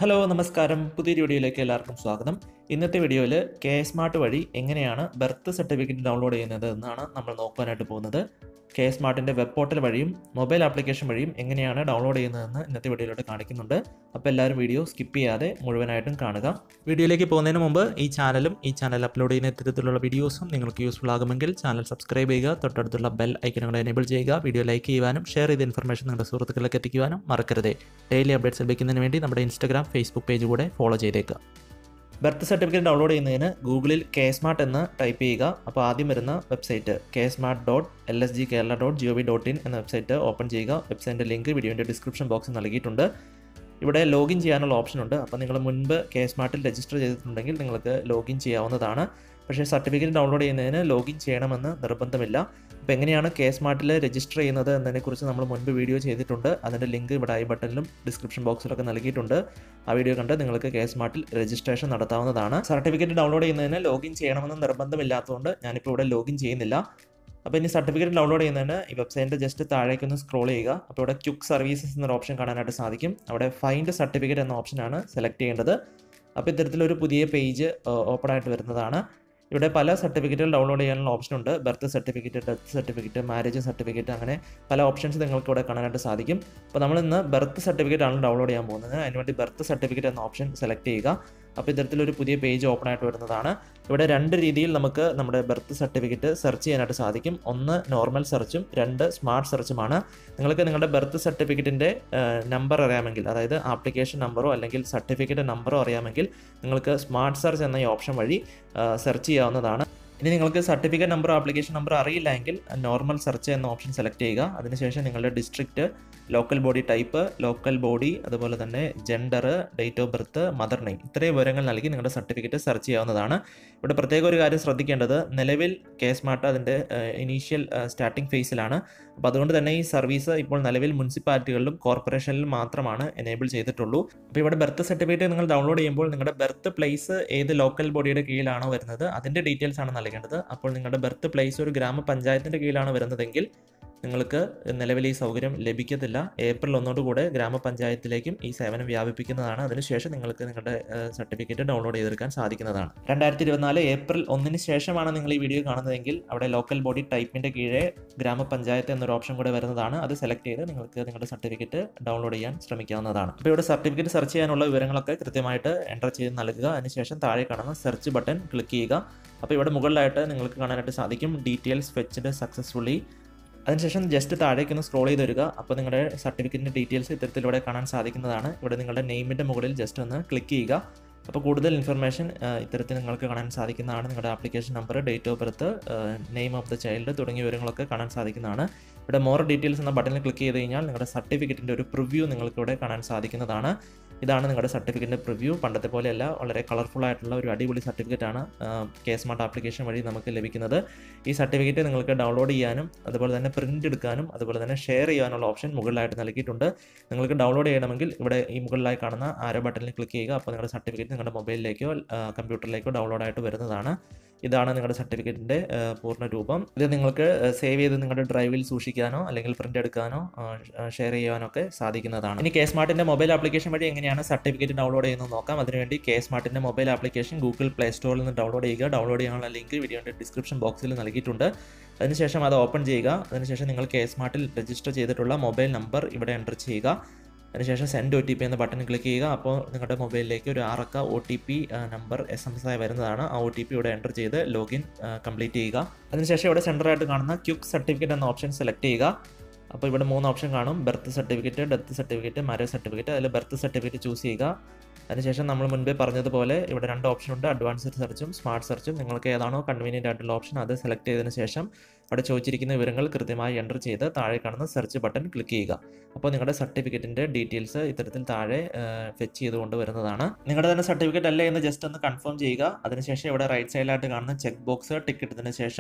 hello നമസ്കാരം പുതിയൊരു വീഡിയോയിലേക്ക് എല്ലാവർക്കും സ്വാഗതം ഇന്നത്തെ വീഡിയോയിൽ കെ സ്മാർട്ട് വഴി എങ്ങനെയാണ് ബർത്ത് സർട്ടിഫിക്കറ്റ് ഡൗൺലോഡ് ചെയ്യുന്നത് എന്നാണ് നമ്മൾ നോക്കാനായിട്ട് പോകുന്നത് കെ സ്മാർട്ടിൻ്റെ വെബ് പോർട്ടൽ വഴിയും മൊബൈൽ ആപ്ലിക്കേഷൻ വഴിയും എങ്ങനെയാണ് ഡൗൺലോഡ് ചെയ്യുന്നതെന്ന് ഇന്നത്തെ വീഡിയോയിലൂടെ കാണിക്കുന്നുണ്ട് അപ്പോൾ എല്ലാവരും വീഡിയോ സ്കിപ്പ് ചെയ്യാതെ മുഴുവനായിട്ടും കാണുക വീഡിയോയിലേക്ക് പോകുന്നതിന് മുമ്പ് ഈ ചാനലും ഈ ചാനൽ അപ്ലോഡ് ചെയ്യുന്ന ഇത്തരത്തിലുള്ള വീഡിയോസും നിങ്ങൾക്ക് യൂസ്ഫുൾ ആകുമെങ്കിൽ ചാനൽ സബ്സ്ക്രൈബ് ചെയ്യുക തൊട്ടടുത്തുള്ള ബെൽ ഐക്കണുകൾ എനേബിൾ ചെയ്യുക വീഡിയോ ലൈക്ക് ചെയ്യുവാനും ഷെയർ ചെയ്ത ഇൻഫർമേഷൻ നിങ്ങളുടെ സുഹൃത്തുക്കളിലേക്ക് എത്തിക്കുവാനും മറക്കരുത് ഡെയിലി അപ്ഡേറ്റ്സ് ലഭിക്കുന്നതിന് വേണ്ടി നമ്മുടെ ഇൻസ്റ്റാഗ്രാം ഫേസ്ബുക്ക് പേജ് കൂടെ ഫോളോ ചെയ്തേക്കുക ബർത്ത് സർട്ടിഫിക്കറ്റ് ഡൗൺലോഡ് ചെയ്യുന്നതിന് ഗൂഗിളിൽ കെ സ്മാർട്ട് എന്ന് ടൈപ്പ് ചെയ്യുക അപ്പോൾ ആദ്യം വരുന്ന website K smart dot L S G Kerala dot G O V dot in എന്ന വെബ്സൈറ്റ് ഓപ്പൺ ചെയ്യുക വെബ്സൈറ്റിൻ്റെ ലിങ്ക് വീഡിയോൻ്റെ ഡിസ്ക്രിപ്ഷൻ ബോക്സിൽ നൽകിയിട്ടുണ്ട് ഇവിടെ ലോഗിൻ ചെയ്യാനുള്ള ഓപ്ഷൻ ഉണ്ട് അപ്പോൾ നിങ്ങൾ മുൻപ് കെ സ്മാർട്ടിൽ രജിസ്റ്റർ ചെയ്തിട്ടുണ്ടെങ്കിൽ നിങ്ങൾക്ക് ലോഗിൻ ചെയ്യാവുന്നതാണ് പക്ഷേ സർട്ടിഫിക്കറ്റ് ഡൗൺലോഡ് ചെയ്യുന്നതിന് ലോഗിൻ ചെയ്യണമെന്ന് നിർബന്ധമില്ല അപ്പോൾ എങ്ങനെയാണ് കെ സ്മാർട്ടിൽ രജിസ്റ്റർ ചെയ്യുന്നത് എന്നതിനെക്കുറിച്ച് നമ്മൾ മുൻപ് വീഡിയോ ചെയ്തിട്ടുണ്ട് അതിൻ്റെ ലിങ്ക് ഇവിടെ ഐ ബട്ടണിലും ഡിസ്ക്രിപ്ഷൻ ബോക്സിലൊക്കെ നൽകിയിട്ടുണ്ട് ആ വീഡിയോ കണ്ട് നിങ്ങൾക്ക് കെ സ്മാർട്ടിൽ രജിസ്ട്രേഷൻ നടത്താവുന്നതാണ് സർട്ടിഫിക്കറ്റ് ഡൗൺലോഡ് ചെയ്യുന്നതിന് ലോഗിൻ ചെയ്യണമെന്ന് നിർബന്ധമില്ലാത്തതുകൊണ്ട് ഞാനിപ്പോൾ ഇവിടെ ലോഗിൻ ചെയ്യുന്നില്ല അപ്പോൾ ഇനി സർട്ടിഫിക്കറ്റ് ഡൗൺലോഡ് ചെയ്യുന്നതിന് ഈ വെബ്സൈറ്റിൻ്റെ ജസ്റ്റ് താഴേക്ക് ഒന്ന് സ്ക്രോൾ ചെയ്യുക അപ്പോൾ ഇവിടെ ക്യുക്ക് സർവീസസ് എന്നൊരു ഓപ്ഷൻ കാണാനായിട്ട് സാധിക്കും അവിടെ ഫൈൻഡ് സർട്ടിഫിക്കറ്റ് എന്ന ഓപ്ഷനാണ് സെലക്ട് ചെയ്യേണ്ടത് അപ്പോൾ ഇത്തരത്തിലൊരു പുതിയ പേജ് ഓപ്പൺ ആയിട്ട് വരുന്നതാണ് ഇവിടെ പല സർട്ടിഫിക്കറ്റുകൾ ഡൗൺലോഡ് ചെയ്യാനുള്ള ഓപ്ഷൻ ഉണ്ട് birth certificate death certificate marriage certificate അങ്ങനെ പല ഓപ്ഷൻസ് നിങ്ങൾക്ക് ഇവിടെ കാണാനായിട്ട് സാധിക്കും അപ്പോൾ നമ്മൾ ഇന്ന് ബർത്ത് സർട്ടിഫിക്കറ്റ് ആണ് ഡൗൺലോഡ് ചെയ്യാൻ പോകുന്നത് അതിനുവേണ്ടി ബർത്ത് സർട്ടിഫിക്കറ്റ് എന്ന ഓപ്ഷൻ സെലക്ട് ചെയ്യുക അപ്പോൾ ഇത്തരത്തിലൊരു പുതിയ പേജ് ഓപ്പൺ ആയിട്ട് വരുന്നതാണ് ഇവിടെ രണ്ട് രീതിയിൽ നമുക്ക് നമ്മുടെ ബർത്ത് സർട്ടിഫിക്കറ്റ് സെർച്ച് ചെയ്യാനായിട്ട് സാധിക്കും ഒന്ന് നോർമൽ സെർച്ചും രണ്ട് സ്മാർട്ട് സെർച്ചുമാണ് നിങ്ങൾക്ക് നിങ്ങളുടെ ബർത്ത് സർട്ടിഫിക്കറ്റിൻ്റെ നമ്പർ അറിയാമെങ്കിൽ അതായത് ആപ്ലിക്കേഷൻ നമ്പറോ അല്ലെങ്കിൽ സർട്ടിഫിക്കറ്റ് നമ്പറോ അറിയാമെങ്കിൽ നിങ്ങൾക്ക് സ്മാർട്ട് സെർച്ച് എന്ന ഈ ഓപ്ഷൻ വഴി സെർച്ച് ചെയ്യാവുന്നതാണ് ഇനി നിങ്ങൾക്ക് സർട്ടിഫിക്കറ്റ് നമ്പർ ആപ്ലിക്കേഷൻ നമ്പർ അറിയില്ല എങ്കിൽ നോർമൽ സെർച്ച് എന്ന ഓപ്ഷൻ സെലക്ട് ചെയ്യുക അതിനുശേഷം നിങ്ങളുടെ district local body type local body അതുപോലെ തന്നെ gender date of birth mother name ഇത്രയും വിവരങ്ങൾ നൽകി നിങ്ങളുടെ സർട്ടിഫിക്കറ്റ് സെർച്ച് ചെയ്യാവുന്നതാണ് ഇവിടെ പ്രത്യേക ഒരു കാര്യം ശ്രദ്ധിക്കേണ്ടത് നിലവിൽ കെ സ്മാർട്ട് അതിൻ്റെ ഇനീഷ്യൽ സ്റ്റാർട്ടിംഗ് ഫേസിലാണ് അപ്പോൾ അതുകൊണ്ട് തന്നെ ഈ സർവീസ് ഇപ്പോൾ നിലവിൽ മുനിസിപ്പാലിറ്റികളിലും കോർപ്പറേഷനിലും മാത്രമാണ് എനേബിൾ ചെയ്തിട്ടുള്ളൂ അപ്പോൾ ഇവിടെ ബർത്ത് സർട്ടിഫിക്കറ്റ് നിങ്ങൾ ഡൗൺലോഡ് ചെയ്യുമ്പോൾ നിങ്ങളുടെ ബർത്ത് പ്ലേസ് ഏത് ലോക്കൽ ബോഡിയുടെ കീഴിലാണോ വരുന്നത് അതിൻ്റെ ഡീറ്റെയിൽസ് ആണ് നൽകേണ്ടത് അപ്പോൾ നിങ്ങളുടെ ബർത്ത് പ്ലേസ് ഒരു ഗ്രാമപഞ്ചായത്തിൻ്റെ കീഴിലാണ് വരുന്നതെങ്കിൽ നിങ്ങൾക്ക് നിലവിൽ ഈ സൗകര്യം ലഭിക്കത്തില്ല ഏപ്രിൽ ഒന്നോടുകൂടെ ഗ്രാമപഞ്ചായത്തിലേക്കും ഈ സേവനം വ്യാപിപ്പിക്കുന്നതാണ് അതിനുശേഷം നിങ്ങൾക്ക് നിങ്ങളുടെ സർട്ടിഫിക്കറ്റ് ഡൗൺലോഡ് ചെയ്തെടുക്കാൻ സാധിക്കുന്നതാണ് രണ്ടായിരത്തി ഇരുപത്തിനാല് ഏപ്രിൽ ഒന്നിന് ശേഷമാണ് നിങ്ങൾ ഈ വീഡിയോ കാണുന്നതെങ്കിൽ അവിടെ ലോക്കൽ ബോഡി ടൈപ്പിൻ്റെ കീഴെ ഗ്രാമപഞ്ചായത്ത് എന്നൊരു ഓപ്ഷൻ കൂടെ വരുന്നതാണ് അത് സെലക്ട് ചെയ്ത് നിങ്ങൾക്ക് നിങ്ങളുടെ സർട്ടിഫിക്കറ്റ് ഡൗൺലോഡ് ചെയ്യാൻ ശ്രമിക്കാവുന്നതാണ് അപ്പോൾ ഇവിടെ സർട്ടിഫിക്കറ്റ് സെർച്ച് ചെയ്യാനുള്ള വിവരങ്ങളൊക്കെ കൃത്യമായിട്ട് എൻ്റർ ചെയ്ത് നൽകുക അതിനുശേഷം താഴെ കാണുന്ന സെർച്ച് ബട്ടൺ ക്ലിക്ക് ചെയ്യുക അപ്പോൾ ഇവിടെ മുകളിലായിട്ട് നിങ്ങൾക്ക് കാണാനായിട്ട് സാധിക്കും ഡീറ്റെയിൽസ് ഫെച്ച്ഡ് സക്സസ്ഫുള്ളി അതിനുശേഷം ജസ്റ്റ് താഴേക്ക് ഒന്ന് സ്ക്രോൾ ചെയ്ത് വരിക അപ്പോൾ നിങ്ങളുടെ സർട്ടിഫിക്കറ്റിൻ്റെ ഡീറ്റെയിൽസ് ഇത്തരത്തിലൂടെ കാണാൻ സാധിക്കുന്നതാണ് ഇവിടെ നിങ്ങളുടെ നെയിമിൻ്റെ മുകളിൽ ജസ്റ്റ് ഒന്ന് ക്ലിക്ക് ചെയ്യുക അപ്പോൾ കൂടുതൽ ഇൻഫർമേഷൻ ഇത്തരത്തിൽ നിങ്ങൾക്ക് കാണാൻ സാധിക്കുന്നതാണ് നിങ്ങളുടെ application number date of birth name of the child തുടങ്ങിയ വിവരങ്ങളൊക്കെ കാണാൻ സാധിക്കുന്നതാണ് ഇവിടെ മോർ ഡീറ്റെയിൽസ് എന്ന ബട്ടണിൽ ക്ലിക്ക് ചെയ്ത് കഴിഞ്ഞാൽ നിങ്ങളുടെ സർട്ടിഫിക്കറ്റിൻ്റെ ഒരു പ്രിവ്യൂ നിങ്ങൾക്ക് ഇവിടെ കാണാൻ സാധിക്കുന്നതാണ് ഇതാണ് നിങ്ങളുടെ സർട്ടിഫിക്കറ്റിൻ്റെ പ്രിവ്യൂ പണ്ടത്തെ പോലെയല്ല വളരെ കളർഫുൾ ആയിട്ടുള്ള ഒരു അടിപൊളി സർട്ടിഫിക്കറ്റ് ആണ് കെ സ്മാർട്ട് ആപ്ലിക്കേഷൻ വഴി നമുക്ക് ലഭിക്കുന്നത് ഈ സർട്ടിഫിക്കറ്റ് നിങ്ങൾക്ക് ഡൗൺലോഡ് ചെയ്യാനും അതുപോലെ തന്നെ പ്രിൻ്റ് എടുക്കാനും അതുപോലെ തന്നെ ഷെയർ ചെയ്യാനുള്ള ഓപ്ഷൻ മുകളിലായിട്ട് നൽകിയിട്ടുണ്ട് നിങ്ങൾക്ക് ഡൗൺലോഡ് ചെയ്യണമെങ്കിൽ ഇവിടെ ഈ മുകളിലായി കാണുന്ന ആരോ ബട്ടണിൽ ക്ലിക്ക് ചെയ്യുക അപ്പോൾ നിങ്ങളുടെ സർട്ടിഫിക്കറ്റ് നിങ്ങളുടെ മൊബൈലിലേക്കോ കമ്പ്യൂട്ടറിലേക്കോ ഡൗൺലോഡ് ആയിട്ട് വരുന്നതാണ് ഇതാണ് നിങ്ങളുടെ സർട്ടിഫിക്കറ്റിൻ്റെ പൂർണ്ണ രൂപം ഇത് നിങ്ങൾക്ക് സേവ് ചെയ്ത് നിങ്ങളുടെ ഡ്രൈവിൽ സൂക്ഷിക്കാനോ അല്ലെങ്കിൽ പ്രിൻ്റ് എടുക്കാനോ ഷെയർ ചെയ്യാനോ ഒക്കെ സാധിക്കുന്നതാണ് ഇനി കെ സ്മാർട്ടിൻ്റെ മൊബൈൽ ആപ്ലിക്കേഷൻ വഴി എങ്ങനെയാണ് സർട്ടിഫിക്കറ്റ് ഡൗൺലോഡ് ചെയ്യുന്നത് നോക്കാം അതിനുവേണ്ടി കെ സ്മാർട്ടിൻ്റെ മൊബൈൽ ആപ്ലിക്കേഷൻ ഗൂഗിൾ പ്ലേ സ്റ്റോറിൽ നിന്ന് ഡൗൺലോഡ് ചെയ്യുക ഡൗൺലോഡ് ചെയ്യാനുള്ള ലിങ്ക് വീഡിയോയുടെ ഡിസ്ക്രിപ്ഷൻ ബോക്സിൽ നൽകിയിട്ടുണ്ട് അതിനുശേഷം അത് ഓപ്പൺ ചെയ്യുക അതിനുശേഷം നിങ്ങൾ കെ സ്മാർട്ടിൽ രജിസ്റ്റർ ചെയ്തിട്ടുള്ള മൊബൈൽ നമ്പർ ഇവിടെ എൻ്റർ ചെയ്യുക അതിനുശേഷം സെൻഡ് ഒ ടി പി എന്ന ബട്ടൺ ക്ലിക്ക് ചെയ്യുക അപ്പോൾ നിങ്ങളുടെ മൊബൈലിലേക്ക് ഒരു ആറക്ക O T P number S M S ആയി വരുന്നതാണ് ആ ഒ ടി പി ഇവിടെ എൻ്റർ ചെയ്ത് ലോഗിൻ കംപ്ലീറ്റ് ചെയ്യുക അതിനുശേഷം ഇവിടെ സെൻറ്ററായിട്ട് കാണുന്ന ക്യുക്ക് സർട്ടിഫിക്കറ്റ് എന്ന ഓപ്ഷൻ സെലക്ട് ചെയ്യുക അപ്പോൾ ഇവിടെ മൂന്ന് ഓപ്ഷൻ കാണും birth certificate death certificate marriage certificate അതിൽ ബർത്ത് സർട്ടിഫിക്കറ്റ് ചൂസ് ചെയ്യുക അതിനുശേഷം നമ്മൾ മുൻപേ പറഞ്ഞതുപോലെ ഇവിടെ രണ്ട് ഓപ്ഷൻ ഉണ്ട് അഡ്വാൻസ്ഡ് സെർച്ചും സ്മാർട്ട് സെർച്ചും നിങ്ങൾക്ക് ഏതാണോ കൺവീനിയൻ്റ് ആയിട്ടുള്ള ഓപ്ഷൻ അത് സെലക്ട് ചെയ്തതിന് ശേഷം അവിടെ ചോദിച്ചിരിക്കുന്ന വിവരങ്ങൾ കൃത്യമായി എൻ്റർ ചെയ്ത് താഴെ കാണുന്ന സെർച്ച് ബട്ടൺ ക്ലിക്ക് ചെയ്യുക അപ്പോൾ നിങ്ങളുടെ സർട്ടിഫിക്കറ്റിൻ്റെ ഡീറ്റെയിൽസ് ഇത്തരത്തിൽ താഴെ ഫെച്ച് ചെയ്തുകൊണ്ട് വരുന്നതാണ് നിങ്ങളുടെ തന്നെ സർട്ടിഫിക്കറ്റ് അല്ലേ എന്ന് ജസ്റ്റ് ഒന്ന് കൺഫേം ചെയ്യുക അതിനുശേഷം ഇവിടെ റൈറ്റ് സൈഡിലായിട്ട് കാണുന്ന ചെക്ക് ബോക്സ് ടിക്ക് ഇട്ടതിന് ശേഷം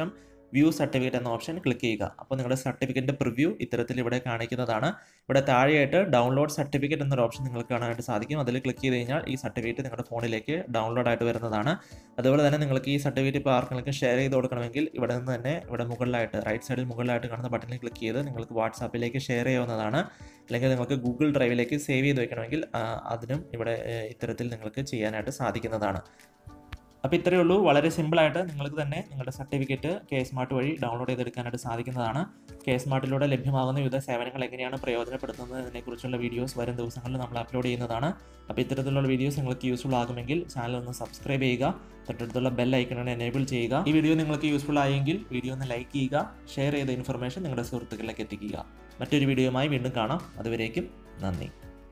വ്യൂ സർട്ടിഫിക്കറ്റ് എന്ന ഓപ്ഷൻ ക്ലിക്ക് ചെയ്യുക അപ്പോൾ നിങ്ങളുടെ സർട്ടിഫിക്കറ്റിൻ്റെ പ്രിവ്യൂ ഇത്തരത്തിൽ ഇവിടെ കാണിക്കുന്നതാണ് ഇവിടെ താഴെയായിട്ട് ഡൗൺലോഡ് സർട്ടിഫിക്കറ്റ് എന്നൊരു ഓപ്ഷൻ നിങ്ങൾക്ക് കാണാനായിട്ട് സാധിക്കും അതിൽ ക്ലിക്ക് ചെയ്ത് കഴിഞ്ഞാൽ ഈ സർട്ടിഫിക്കറ്റ് നിങ്ങളുടെ ഫോണിലേക്ക് ഡൗൺലോഡ് ആയിട്ട് വരുന്നതാണ് അതുപോലെ തന്നെ നിങ്ങൾക്ക് ഈ സർട്ടിഫിക്കറ്റ് ഇപ്പോൾ ആർക്കെങ്കിലും ഷെയർ ചെയ്ത് കൊടുക്കണമെങ്കിൽ ഇവിടെ നിന്ന് തന്നെ ഇവിടെ മുകളിലായിട്ട് റൈറ്റ് സൈഡിൽ മുകളിലായിട്ട് കാണുന്ന ബട്ടണിൽ ക്ലിക്ക് ചെയ്ത് നിങ്ങൾക്ക് വാട്സാപ്പിലേക്ക് ഷെയർ ചെയ്യാവുന്നതാണ് അല്ലെങ്കിൽ നിങ്ങൾക്ക് ഗൂഗിൾ ഡ്രൈവിലേക്ക് സേവ് ചെയ്ത് വെക്കണമെങ്കിൽ ആ, അതിനും ഇവിടെ ഏഹ്, ഇത്തരത്തിൽ നിങ്ങൾക്ക് ചെയ്യാനായിട്ട് സാധിക്കുന്നതാണ് അപ്പോൾ ഇത്രയേ ഉള്ളൂ വളരെ സിമ്പിളായിട്ട് നിങ്ങൾക്ക് തന്നെ നിങ്ങളുടെ സർട്ടിഫിക്കറ്റ് കെ സ്മാർട്ട് വഴി ഡൗൺലോഡ് ചെയ്തെടുക്കാനായിട്ട് സാധിക്കുന്നതാണ് കെ സ്മാർട്ടിലൂടെ ലഭ്യമാകുന്ന വിവിധ സേവനങ്ങൾ എങ്ങനെയാണ് പ്രയോജനപ്പെടുത്തുന്നതിനെക്കുറിച്ചുള്ള വീഡിയോസ് വരും ദിവസങ്ങളിൽ നമ്മൾ അപ്ലോഡ് ചെയ്യുന്നതാണ് അപ്പോൾ ഇത്തരത്തിലുള്ള വീഡിയോസ് നിങ്ങൾക്ക് യൂസ്ഫുൾ ആകുമെങ്കിൽ ചാനൽ ഒന്ന് സബ്സ്ക്രൈബ് ചെയ്യുക തൊട്ടടുത്തുള്ള ബെൽ ഐക്കണാണ് എനേബിൾ ചെയ്യുക ഈ വീഡിയോ നിങ്ങൾക്ക് യൂസ്ഫുൾ ആയെങ്കിൽ വീഡിയോ ഒന്ന് ലൈക്ക് ചെയ്യുക ഷെയർ ചെയ്ത ഇൻഫർമേഷൻ നിങ്ങളുടെ സുഹൃത്തുക്കളിലേക്ക് എത്തിക്കുക മറ്റൊരു വീഡിയോയുമായി വീണ്ടും കാണാം അതുവരേക്കും നന്ദി